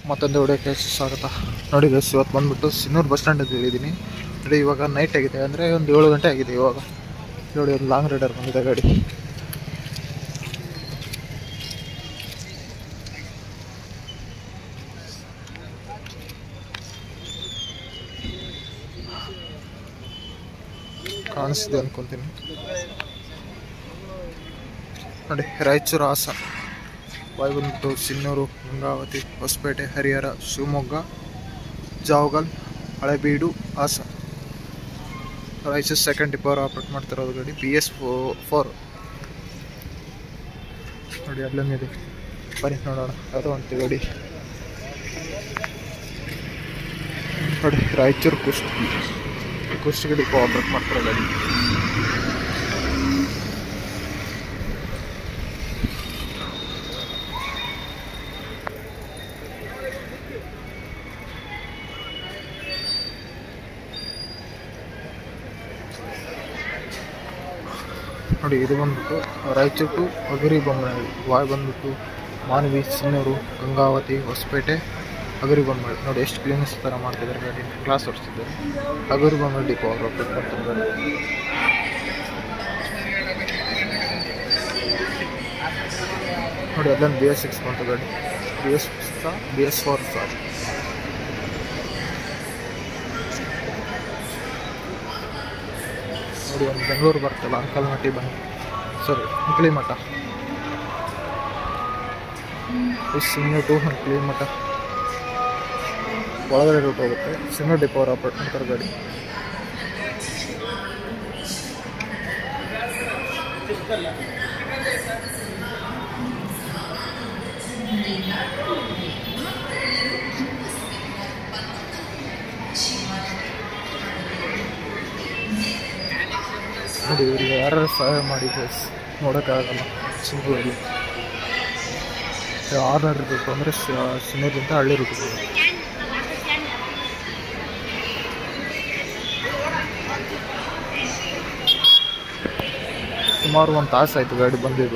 ಮತ್ತೊಂದು ವಿಡಿಯೋಕ್ಕೆ ಸ್ವಾಗತ ನೋಡಿ ಗಸ್ ಇವತ್ತು ಬಂದ್ಬಿಟ್ಟು ಸಿನ್ನೂರು ಬಸ್ ಸ್ಟ್ಯಾಂಡ್ ಅಂತ ಹೇಳಿದ್ದೀನಿ ನೋಡಿ ಇವಾಗ ನೈಟ್ ಆಗಿದೆ ಅಂದರೆ ಒಂದು ಏಳು ಗಂಟೆ ಆಗಿದೆ ಇವಾಗ ನೋಡಿ ಒಂದು ಲಾಂಗ್ ರೈಡರ್ ಬಂದಿದೆ ಗಾಡಿ ಕಾಣಿಸ್ತಿದೆ ಅನ್ಕೊಂತೀನಿ ನೋಡಿ ರಾಯಚೂರು ಹಾಸನ ವಾಯು ಬಂದ್ಬಿಟ್ಟು Sinnur Gangavati Hospet Harihar Shivamogga Javagal Halebidu Hassan Raichur second depot operate ಮಾಡ್ತಿರೋದು ಗಾಡಿ ಬಿ ಎಸ್ ಫೋರ್ ನೋಡಿ ಅಲ್ಲೊಂದಿದೆ ಬನ್ನಿ ನೋಡೋಣ ಯಾವುದೋ ಒಂದು ಗಾಡಿ ನೋಡಿ ರಾಯಚೂರು ಕುಷ್ಟಗಿ ಕುಷ್ಟಗಿ ಡಿಪೋ ಆಪ್ರೇಟ್ ಮಾಡ್ತಿರೋ ಗಾಡಿ ನೋಡಿ ಇದು ಬಂದ್ಬಿಟ್ಟು ರಾಯಚೂರು ಟು ಅಗರಿ ಬೊಮ್ಮನಹಳ್ಳಿ ವಾಯು ಬಂದ್ಬಿಟ್ಟು ಮಾನವಿ ಸಿನ್ನೂರು ಗಂಗಾವತಿ ಹೊಸಪೇಟೆ ಅಗರಿ ಬೊಮ್ಮನಹಳ್ಳಿ ನೋಡಿ ಎಷ್ಟು ಕ್ಲೀನೆಸ್ ಥರ ಮಾಡ್ತಿದ್ದಾರೆ ಗಾಡಿ ಕ್ಲಾಸ್ ಓಡಿಸ್ತಿದ್ದಾರೆ ಅಗರಿ ಬೊಮ್ಮನಹಳ್ಳಿ ಡಿಪೋ ಅವರು ಅಪ್ಡೇಟ್ ಮಾಡ್ತಿದ್ದಾರೆ ಗಾಡಿ ನೋಡಿ ಅಲ್ಲೊಂದು ಬಿ ಎಸ್ ಸಿಕ್ಸ್ ಬಂತು ಗಾಡಿ B S six B S four ಸಹ ನೋಡಿ ಒಂದು ಬೆಂಗಳೂರು ಬರ್ತಲ್ಲ ಅಂಕಲ್ ಮಟ್ಟಿ ಬಂದು ಸಾರಿ ಅಂಕಲಿ ಮಠ ಸಿಂಗು ಟು ಅಂಕಲಿ ಮಠ ಒಳಗಡೆ ರೂಟ್ ಹೋಗುತ್ತೆ ಸಿಂಗು ಡಿಪೋ ಅವ್ರು ಆಪ್ರೇಟ್ ಮಾಡ್ತಾರೆ ಗಾಡಿ ನೋಡಿ ಇವರಿಗೆ ಯಾರು ಸಹಾಯ ಮಾಡಿ ಗೈಸ್ ನೋಡೋಕ್ಕಾಗಲ್ಲ ಸಿಂಗೂರಲ್ಲಿ ಆರ್ನರ್ ಇರಬೇಕು ಅಂದರೆ ಸಿನ್ನೂರಿಂದ ಹಳ್ಳಿ ರೂಟ್ ಸುಮಾರು ಒಂದು ತಾಸು ಆಯಿತು ಗಾಡಿ ಬಂದಿದ್ದು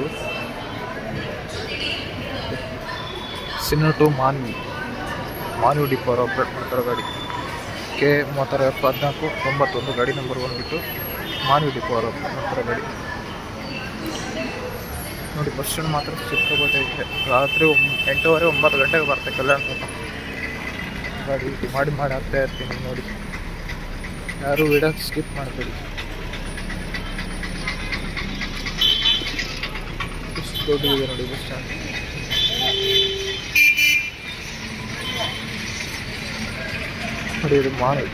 ಸಿನ್ನೂರು ಟು ಮಾನ್ವಿ ಮಾನ್ವಿ ಡಿಪೋ ಅವ್ರು ಆಪ್ರೇಟ್ ಮಾಡ್ತಾರೆ ಗಾಡಿ ಕೆ ಮೂವತ್ತರ ಎಫ್ ಹದಿನಾಲ್ಕು ತೊಂಬತ್ತೊಂದು ಗಾಡಿ ನಂಬರ್ ಬಂದುಬಿಟ್ಟು ಮಾನ್ವಿ ಡಿಪೋ ಅವರು ಮಾಡ್ತಾರೆ ಗಾಡಿ ನೋಡಿ ಬಸ್ ಸ್ಟ್ಯಾಂಡ್ ಮಾತ್ರ ಸಿಕ್ಕಾಪಟ್ಟೆ ಇದೆ ರಾತ್ರಿ ಒಂಬ- ಎಂಟೂವರೆ ಒಂಬತ್ತು ಗಂಟೆಗೆ ಬರುತ್ತೆ ಕಲ್ಯಾಣ ಗಾಡಿ ಮಾಡಿ ಮಾಡಿ ಆಗ್ತಾ ಇರ್ತೀನಿ ನೋಡಿ ಯಾರು ವಿಡಿಯೋ ಸ್ಕಿಪ್ ಮಾಡಬೇಡಿ ಎಷ್ಟು ದೊಡ್ಡದಿದೆ ನೋಡಿ ಬಸ್ ಸ್ಟ್ಯಾಂಡ್ ನೋಡಿ ಇದು ಮಾನವಿ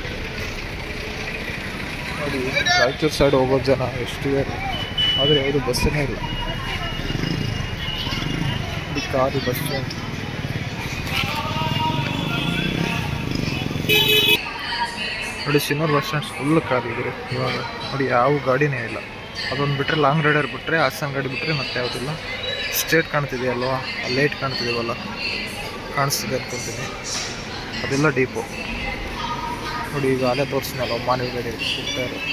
ನೋಡಿ ರಾಯಚೂರು ಸೈಡ್ ಹೋಗೋ ಜನ ಎಷ್ಟಿದೆ ಆದರೆ ಯಾವುದು ಬಸ್ಸೇ ಇಲ್ಲ ಇದು ಕಾರು ಬಸ್ ಸ್ಟ್ಯಾಂಡ್ ನೋಡಿ Sinnur bus stand full car ಇದೆ ಇವಾಗ ನೋಡಿ ಯಾವ ಗಾಡಿನೇ ಇಲ್ಲ ಅದೊಂದು ಬಿಟ್ಟರೆ ಲಾಂಗ್ ರೈಡರ್ ಬಿಟ್ಟರೆ ಹಾಸನ್ ಗಾಡಿ ಬಿಟ್ಟರೆ ಮತ್ತೆ ಯಾವುದಿಲ್ಲ ಸ್ಟ್ರೇಟ್ ಕಾಣ್ತಿದೆ ಅಲ್ವಾ ಲೈಟ್ ಕಾಣ್ತಿದೆವಲ್ಲ ಕಾಣಿಸ್ತಿದೆ ಅನ್ಕೊಂತೀನಿ ಅದೆಲ್ಲ ಡೀಪೋ ನೋಡಿ ಈಗ ಅಲ್ಲೇ ತೋರಿಸ್ನಲ್ಲ ಮಾನವಿ ಗಾಡಿ ಹೋಗ್ತಾ ಇರೋ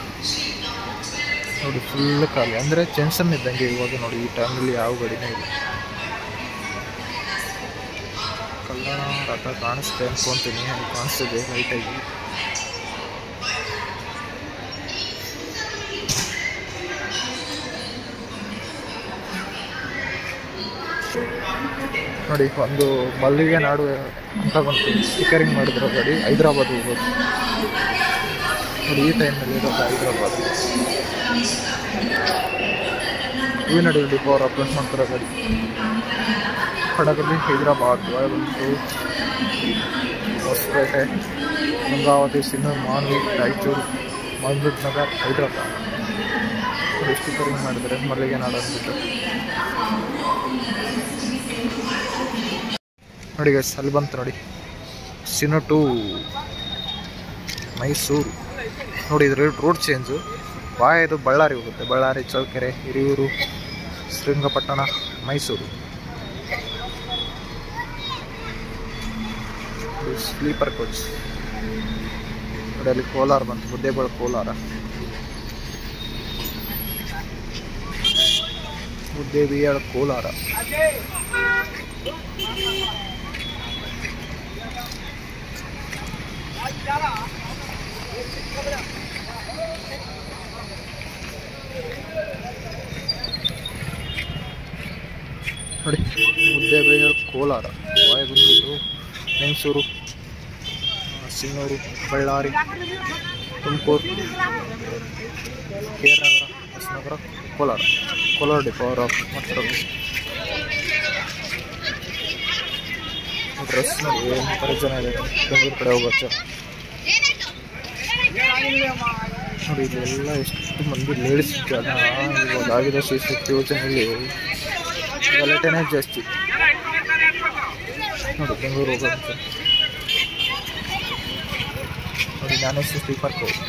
ನೋಡಿ ಫುಲ್ ಖಾಲಿ ಅಂದರೆ ಜೆನ್ಸನ್ ಇದ್ದಂಗೆ ಇವಾಗ ನೋಡಿ ಈ ಟೈಮಲ್ಲಿ ಯಾವ ಗಾಡಿನೇ ಇಲ್ಲ ಕಲ್ಯಾಣ ರಥ ಕಾಣಿಸ್ತೆ ಅನ್ಕೊಂತೀನಿ ಅದು ಕಾಣಿಸ್ತಿದೆ ಲೈಟಾಗಿ ನೋಡಿ ಒಂದು ಮಲ್ಲಿಗೆ ನಾಡು ಅಂತ ಬಂತು ಸ್ಟಿಕರಿಂಗ್ ಮಾಡಿದ್ರು ಗಾಡಿ ಹೈದ್ರಾಬಾದ್ ಹೋಗೋದು ನೋಡಿ ಈ ಟೈಮಲ್ಲಿ ಇರೋದು ಹೈದ್ರಾಬಾದ್ ಹೂವಿನಡಿ ಡಿಪೋ ಅವ್ರು ಅಪ್ಲೋಡ್ ಮಾಡ್ತಿರೋ ಗಾಡಿ ಕಡಗಲ್ಲಿ ಹೈದ್ರಾಬಾದ್ ಬಂತು ಹೊಸಪೇಟೆ ಗಂಗಾವತಿ ಸಿನ್ನೂರು ಮಾನ್ವಿ ರಾಯಚೂರು ಮಹಬೂಬ್ ನಗರ್ ಹೈದ್ರಾಬಾದ್ ನೋಡಿ ಸ್ಟಿಕರಿಂಗ್ ಮಾಡಿದ್ದಾರೆ ಮಲ್ಲಿಗೆ ನಾಡು ಅಂದ್ಬಿಟ್ಟು ನೋಡಿ ಗೈಸ್ ಅಲ್ಲಿ ಬಂತು ನೋಡಿ ಸಿನೋ ಟು ಮೈಸೂರು ನೋಡಿ ಇದು ರೋಡ್ ಚೇಂಜು ವಾಯ ಇದು ಬಳ್ಳಾರಿ ಹೋಗುತ್ತೆ ಬಳ್ಳಾರಿ ಚೌಕೆರೆ ಹಿರಿಯೂರು ಶ್ರೀರಂಗಪಟ್ಟಣ ಮೈಸೂರು ಸ್ಲೀಪರ್ ಕೋಚ್ ನೋಡಿ ಅಲ್ಲಿ ಕೋಲಾರ ಬಂತು ಮುದ್ದೇಬೇಳ ಕೋಲಾರ ಮುದ್ದೇಬಿಯಾಳ ಕೋಲಾರ ವಾಯು ಬಂದ್ಬಿಟ್ಟು Menasur Sinnur Ballari Tumakuru K R Nagar Hosanagara Kolar Kolar depot ಅವರು ಮಾಡ್ತಿರೋದು ಡ್ರೆಸ್ ನೋಡಿ ಒಂಥರ ಜನ ಇದೆ ಬೆಂಗಳೂರು ಕಡೆ ಹೋಗೋಕ್ಕೆ ನೋಡಿ ಇಲ್ಲೆಲ್ಲ ಎಷ್ಟು ಮಂದಿ ಲೇಡೀಸ್ ಜನ ಇವಾಗ ಆಗಿರೋ ಶಿಶು ಯೋಜನೆಯಲ್ಲಿ ಗಲಾಟೆನೇ ಜಾಸ್ತಿ ನೋಡಿ ಬೆಂಗಳೂರು ಹೋಗೋದು ನೋಡಿ ನಾನು ಸ್ಲೀಪರ್ ಕೋಚ್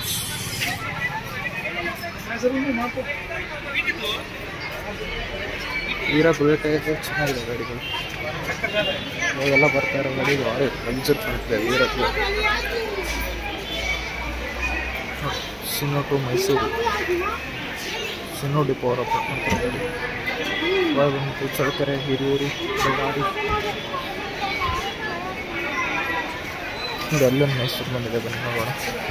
ವೀರ ಬುಲೆಟ್ ಐತೆ ಚೆನ್ನಾಗಿದೆ ಗಾಡಿಗಳು ಇವಾಗೆಲ್ಲ ಬರ್ತಾ ಇರೋ ಗಾಡಿಗಳು ಭಾರಿ ಲಗ್ಜರ್ ಕಾಣ್ತಿದೆ ವೀರ ಸಿನ್ನೋ ಟು ಮೈಸೂರು ಸಿನ್ನೋ ಡಿಪೋ ಅವರ ಗಾಡಿ ಇವಾಗ ಬಂದು ಚಳ್ಳಕೆರೆ ಹಿರಿಯೂರು ಬಳ್ಳಾರಿ ನೋಡಿ ಅಲ್ಲೊಂದು ಮೈಸೂರು ಬಂದಿದೆ ಬನ್ನಿ ನೋಡೋಣ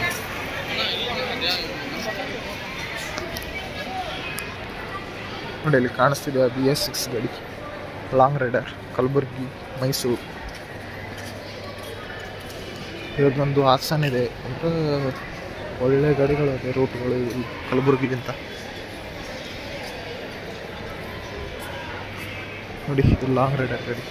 ನೋಡಿ ಇಲ್ಲಿ ಕಾಣಿಸ್ತಿದೆ ಬಿ ಎಸ್ ಸಿಕ್ಸ್ ಗಾಡಿ ಲಾಂಗ್ ರೈಡರ್ ಕಲಬುರ್ಗಿ ಮೈಸೂರು ಇವತ್ತೊಂದು ಹಾಸನ್ ಇದೆ ಅಂದರೆ ಒಳ್ಳೆ ಗಾಡಿಗಳು ಇದೆ ರೂಟ್ಗಳು ಇಲ್ಲಿ ಕಲಬುರ್ಗಿಗಿಂತ ನೋಡಿ ಇದು ಲಾಂಗ್ ರೈಡರ್ ಗಾಡಿ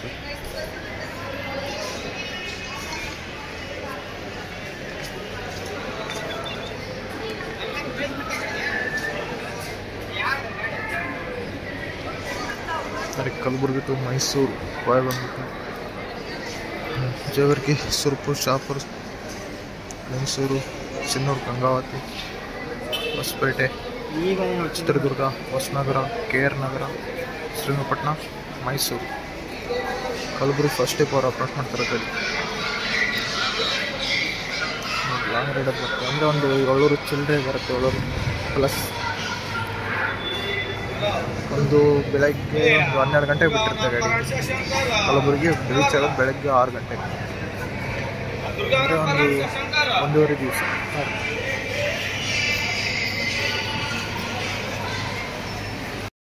ಸರಿ ಕಲಬುರ್ಗಿ ಟು ಮೈಸೂರು ಬಾಯ್ ಬಂದ್ಬಿಟ್ಟು hmm, Jewargi Surpur Shahapur Mysuru Sinnur Gangavati Hospet Chitradurga Hosanagara K R Nagar Srirangapatna Mysuru Kalaburagi first depot ಅವ್ರು ಅಪ್ರೋಚ್ ಮಾಡ್ತಾರೆ ಗಾಡಿ ಲಾಂಗ್ ರೈಡರ್ ಬರುತ್ತೆ ಅಂದರೆ ಒಂದು ಏಳ್ನೂರು ಚಿಲ್ಲರೆ ಬರುತ್ತೆ ಏಳ್ನೂರು ಪ್ಲಸ್ ಒಂದು ಬೆಳಗ್ಗೆ ಒಂದು ಹನ್ನೆರಡು ಗಂಟೆಗೆ ಬಿಟ್ಟಿರುತ್ತೆ ಗಾಡಿ ಕಲಬುರಗಿ ರೀಚ್ ಆಗೋದು ಬೆಳಗ್ಗೆ ಆರು ಗಂಟೆಗೆ ಅಂದರೆ ಒಂದು ಒಂದೂವರೆ ದಿವಸ